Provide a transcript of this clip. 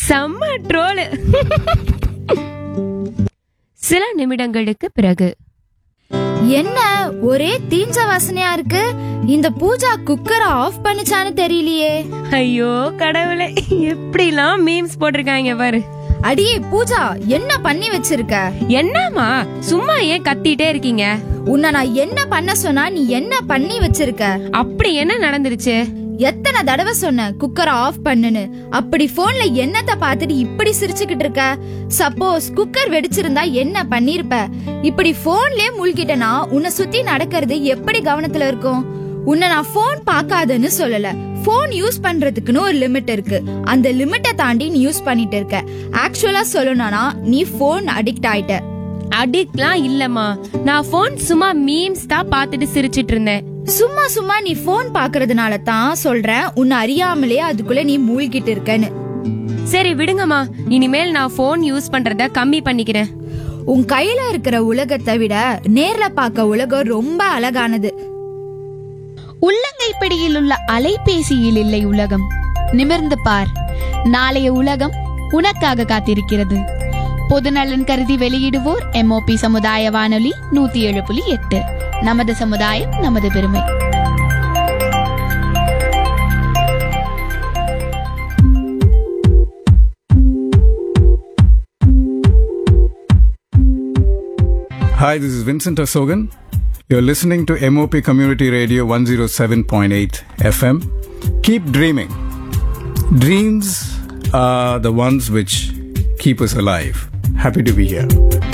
செம்ம ட்ரோலு சில நிமிடங்களுக்கு பிறகு என்ன ஒரே தீஞ்ச வாசனையா இருக்கு இந்த பூஜா குக்கரை ஆஃப் பண்ணுச்சான்னு தெரியலையே ஐயோ கடவுளே எப்படிலாம் மீம்ஸ் போட்டிருக்காங்க பாரு அடியே பூஜா என்ன பண்ணி வச்சிருக்க என்னம்மா சும்மா ஏன் கத்திட்டே இருக்கீங்க உன்னை நான் என்ன பண்ண சொன்னா நீ என்ன பண்ணி வச்சிருக்க அப்படி என்ன நடந்துருச்சு எத்தனை தடவை சொன்ன குக்கரை ஆஃப் பண்ணுன்னு அப்படி போன்ல என்னத்த பார்த்துட்டு இப்படி சிரிச்சுக்கிட்டு இருக்க சப்போஸ் குக்கர் வெடிச்சிருந்தா என்ன பண்ணிருப்ப இப்படி போன்லயே மூழ்கிட்டனா உன்னை சுத்தி நடக்கிறது எப்படி கவனத்துல இருக்கும் உன்னை நான் போன் பார்க்காதன்னு சொல்லல போன் யூஸ் பண்றதுக்குன்னு ஒரு லிமிட் இருக்கு அந்த லிமிட்டை தாண்டி நீ யூஸ் பண்ணிட்டு இருக்க ஆக்சுவலா சொல்லணும்னா நீ போன் அடிக்ட் ஆயிட்ட அடிக்ட்லாம் இல்லம்மா நான் போன் சும்மா மீம்ஸ் தான் பார்த்துட்டு சிரிச்சிட்டு இருந்தேன் சும்மா சும்மா நீ போன் பாக்குறதுனால தான் சொல்றேன் உன்னை அறியாமலே அதுக்குள்ள நீ மூழ்கிட்டு இருக்கன்னு சரி விடுங்கம்மா இனிமேல் நான் போன் யூஸ் பண்றத கம்மி பண்ணிக்கிறேன் உன் கையில இருக்கிற உலகத்தை விட நேர்ல பார்க்க உலகம் ரொம்ப அழகானது உள்ளங்கைப்பிடியில் உள்ள அலைபேசியில் இல்லை உலகம் நிமிர்ந்து பார் நாளைய உலகம் உனக்காக காத்திருக்கிறது பொதுநலன் கருதி வெளியிடுவோர் எம்ஓபி சமுதாய வானொலி நூத்தி ஏழு புள்ளி எட்டு நமது சமுதாயம் நமது பெருமை Hi, this is Vincent Asogan. You're listening to MOP Community Radio 107.8 FM. Keep dreaming. Dreams are the ones which keep us alive. Happy to be here.